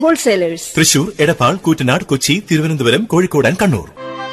wholesalers Thrissur Edappal Koottanad Kochi Thiruvananthapuram Kozhikode and Kannur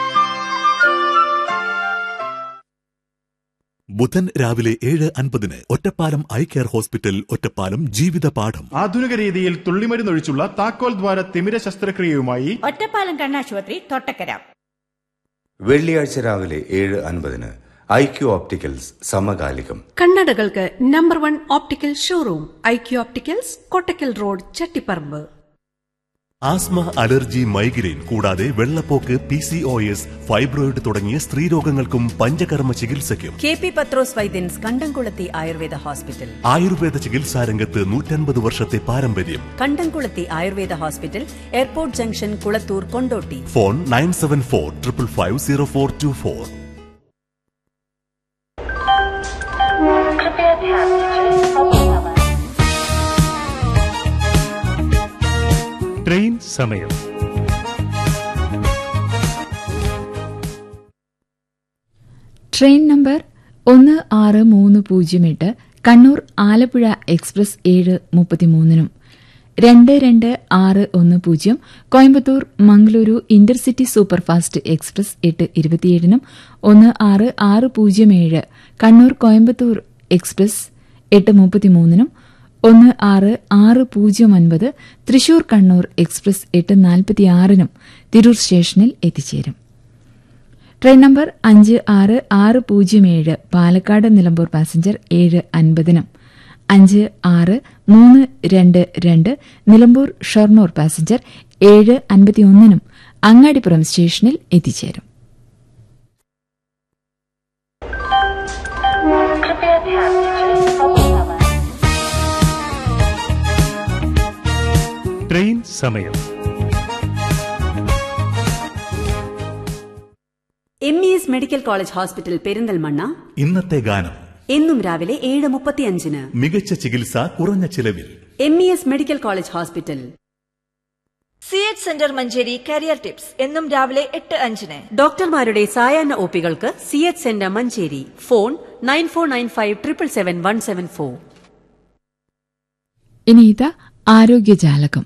ബുധൻ രാവിലെ ഏഴ് അൻപതിന് Ottapalam eye care hospital Ottapalam ജീവിത പാഠം ആധുനിക രീതിയിൽ തുള്ളിമരുന്നൊഴിച്ചുള്ള താക്കോൽ ദ്വാര തിമിര ശസ്ത്രക്രിയയുമായി ഒറ്റപ്പാലം കണ്ണാശുപത്രി തൊട്ടക്കര വെള്ളിയാഴ്ച രാവിലെ ഏഴ് അൻപതിന് ഐ ക്യു ഓപ്റ്റിക്കൽസ് സമകാലികം കണ്ണടകൾക്ക് number one optical showroom I Q opticals Kottakkal road Chattiparamba asthma allergy migraine കൂടാതെ വെള്ളപ്പോക്ക് P C O S fibroid തുടങ്ങിയ സ്ത്രീരോഗങ്ങൾക്കും പഞ്ചകർമ്മ ചികിത്സയ്ക്കും കെ പി പത്രോസ് വൈദ്യൻസ് കണ്ടംകുളത്തി ആയുർവേദ ഹോസ്പിറ്റൽ ആയുർവേദ ചികിത്സാ രംഗത്ത് നൂറ്റൻപത് വർഷത്തെ പാരമ്പര്യം Kandamkulathy Ayurveda hospital airport junction Kulathur Kondotty phone nine seven four triple five zero four two four train സമയം ട്രെയിൻ നമ്പർ ഒന്ന് ആറ് മൂന്ന് പൂജ്യം എട്ട് കണ്ണൂർ ആലപ്പുഴ എക്സ്പ്രസ് ഏഴ് മുപ്പത്തിമൂന്നിനും രണ്ട് രണ്ട് ആറ് ഒന്ന് പൂജ്യം Coimbatore Mangaluru intercity superfast express എട്ട് ഇരുപത്തിയേഴിനും ഒന്ന് ആറ് ആറ് പൂജ്യം ഏഴ് കണ്ണൂർ കോയമ്പത്തൂർ എക്സ്പ്രസ് എട്ട് മുപ്പത്തിമൂന്നിനും ഒന്ന് ആറ് ആറ് പൂജ്യം ഒൻപത് തൃശൂർ കണ്ണൂർ എക്സ്പ്രസ് എട്ട് നാൽപ്പത്തിയാറിനും തിരൂർ സ്റ്റേഷനിൽ എത്തിച്ചേരും ട്രെയിൻ നമ്പർ അഞ്ച് ആറ് ആറ് പൂജ്യം ഏഴ് പാലക്കാട് നിലമ്പൂർ പാസഞ്ചർ ഏഴ് അൻപതിനും അഞ്ച് ആറ് മൂന്ന് രണ്ട് രണ്ട് നിലമ്പൂർ ഷൊർണൂർ പാസഞ്ചർ ഏഴ് അൻപത്തിയൊന്നിനും അങ്ങാടിപ്പുറം സ്റ്റേഷനിൽ എത്തിച്ചേരും ട്രെയിൻ സമയം M E S medical college hospital Perinthalmanna ഇന്നത്തെ ഗാനം എന്നും രാവിലെ ഏഴ് മുപ്പത്തിയഞ്ചിന് മികച്ച ചികിത്സ കുറഞ്ഞ ചിലവിൽ M E S medical college hospital C H centre Manjeri career tips എന്നും രാവിലെ എട്ട് അഞ്ചിന് ഡോക്ടർമാരുടെ സായാഹ്ന ഒപികൾക്ക് C H centre Manjeri phone nine four nine five triple seven one seven four ഇനി ഇത് ആരോഗ്യജാലകം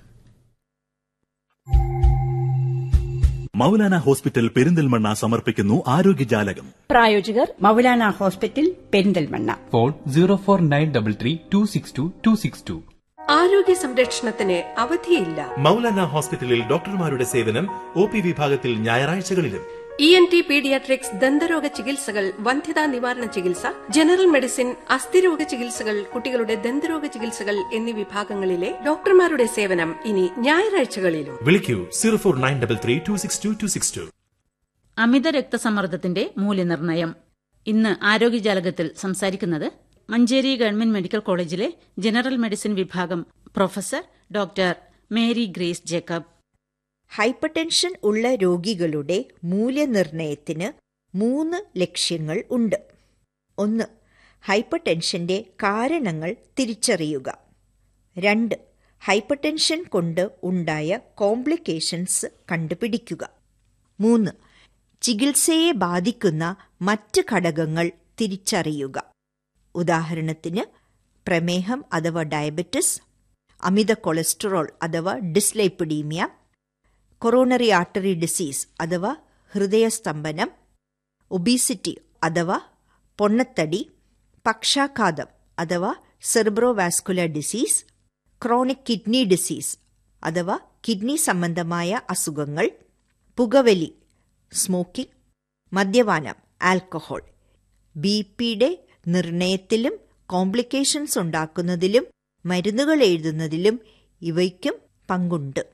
മൗലാന ഹോസ്പിറ്റൽ പെരിന്തൽമണ്ണ സമർപ്പിക്കുന്നു ആരോഗ്യജാലകം പ്രായോജകർ Maulana hospital Perinthalmanna phone zero four nine double three two six two two six two ആരോഗ്യ സംരക്ഷണത്തിന് അവധിയില്ല മൗലാന ഹോസ്പിറ്റലിൽ ഡോക്ടർമാരുടെ സേവനം ഒ പി വിഭാഗത്തിൽ ഞായറാഴ്ചകളിലും ഇ എൻ ടി പീഡിയാട്രിക്സ് ദന്തരോഗ ചികിത്സകൾ വന്ധ്യതാ നിവാരണ ചികിത്സ ജനറൽ മെഡിസിൻ അസ്ഥിരോഗ ചികിത്സകൾ കുട്ടികളുടെ ദന്തരോഗ ചികിത്സകൾ എന്നീ വിഭാഗങ്ങളിലെ ഡോക്ടർമാരുടെ സേവനം ഇനി ഞായറാഴ്ചകളിലും വിളിക്കൂ zero four nine double three two six two two six two അമിത രക്തസമ്മർദ്ദത്തിന്റെ മൂല്യനിർണ്ണയം ഇന്ന് ആരോഗ്യജാലകത്തിൽ സംസാരിക്കുന്നത് മഞ്ചേരി ഗവൺമെന്റ് മെഡിക്കൽ കോളേജിലെ ജനറൽ മെഡിസിൻ വിഭാഗം professor doctor Mary Grace Jacob hypertension ഉള്ള രോഗികളുടെ മൂല്യനിർണ്ണയത്തിന് മൂന്ന് ലക്ഷ്യങ്ങൾ ഉണ്ട് ഒന്ന് ഹൈപ്പർടെൻഷന്റെ കാരണങ്ങൾ തിരിച്ചറിയുക രണ്ട് ഹൈപ്പർടെൻഷൻ കൊണ്ട് ഉണ്ടായ കോംപ്ലിക്കേഷൻസ് കണ്ടുപിടിക്കുക മൂന്ന് ചികിത്സയെ ബാധിക്കുന്ന മറ്റ് ഘടകങ്ങൾ തിരിച്ചറിയുക ഉദാഹരണത്തിന് പ്രമേഹം അഥവാ ഡയബറ്റിസ് അമിത കൊളസ്ട്രോൾ അഥവാ ഡിസ്ലൈപ്പിഡീമിയ കൊറോണറി ആർട്ടറി ഡിസീസ് അഥവാ ഹൃദയസ്തംഭനം ഒബീസിറ്റി അഥവാ പൊണ്ണത്തടി പക്ഷാഘാതം അഥവാ cerebrovascular disease chronic kidney disease അഥവാ കിഡ്നി സംബന്ധമായ അസുഖങ്ങൾ പുകവലി സ്മോക്കിംഗ് മദ്യപാനം ആൽക്കഹോൾ ബി പിയുടെ നിർണയത്തിലും കോംപ്ലിക്കേഷൻസ് ഉണ്ടാക്കുന്നതിലും മരുന്നുകൾ എഴുതുന്നതിലും ഇവയ്ക്കും പങ്കുണ്ട്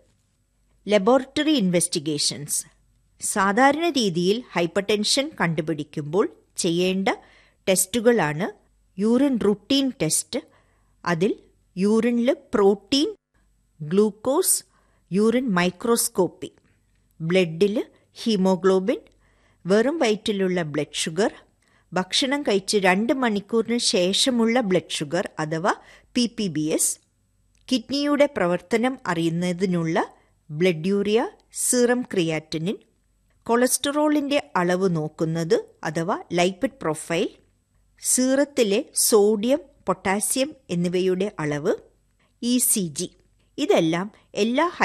ലബോറട്ടറി ഇൻവെസ്റ്റിഗേഷൻസ് സാധാരണ രീതിയിൽ ഹൈപ്പർടെൻഷൻ കണ്ടുപിടിക്കുമ്പോൾ ചെയ്യേണ്ട ടെസ്റ്റുകളാണ് യൂറിൻ റുട്ടീൻ ടെസ്റ്റ് അതിൽ യൂറിനിൽ പ്രോട്ടീൻ ഗ്ലൂക്കോസ് യൂറിൻ മൈക്രോസ്കോപ്പി ബ്ലഡിൽ ഹീമോഗ്ലോബിൻ വെറും വയറ്റിലുള്ള ബ്ലഡ് ഷുഗർ ഭക്ഷണം കഴിച്ച് രണ്ട് മണിക്കൂറിന് ശേഷമുള്ള ബ്ലഡ് ഷുഗർ അഥവാ പി പി ബി എസ് കിഡ്നിയുടെ പ്രവർത്തനം അറിയുന്നതിനുള്ള ബ്ലഡ് യൂറിയ സീറം ക്രിയാറ്റിനിൻ കൊളസ്ട്രോളിന്റെ അളവ് നോക്കുന്നത് അഥവാ ലൈപ്പിഡ് പ്രൊഫൈൽ സീറത്തിലെ സോഡിയം പൊട്ടാസ്യം എന്നിവയുടെ അളവ് ഇ സി ജി ഇതെല്ലാം എല്ലാ